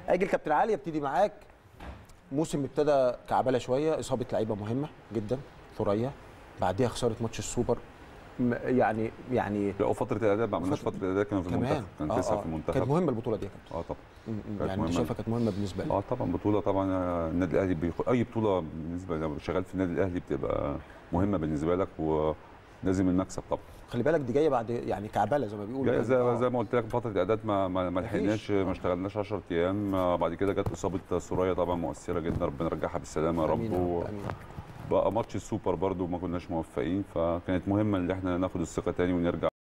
اجي الكابتن علي ابتدي معاك موسم ابتدى كعبله شويه اصابه لعيبه مهمه جدا ثريا بعديها خساره ماتش السوبر م- يعني يعني لا وفتره الاعداد ما عملناش فترة- فتره الاعداد كانوا في كمان المنتخب كان آه، لسه آه. في المنتخب كانت مهمه البطوله دي يا كابتن اه طبعا م- م. كانت يعني انت مهمة. شايفها كانت مهمه بالنسبه لي اه طبعا بطوله طبعا آه، النادي الاهلي بيخ... اي بطوله بالنسبه لو شغال في النادي الاهلي بتبقى مهمه بالنسبه لك ولازم المكسب طبعا خلي بالك دي جايه بعد يعني كعبله زي ما بيقولوا جاي يعني. زي, آه. زي ما قلت لك فتره الاعداد ما ما, ما مفيش. لحقناش آه. ما اشتغلناش 10 ايام آه، بعد كده جت اصابه سوريا طبعا مؤثره جدا ربنا يرجعها بالسلامه يا آمين رب يا و- آمين. بقى ماتش السوبر برضو ما كناش موفقين فكانت مهمه ان احنا ناخد الثقه تاني ونرجع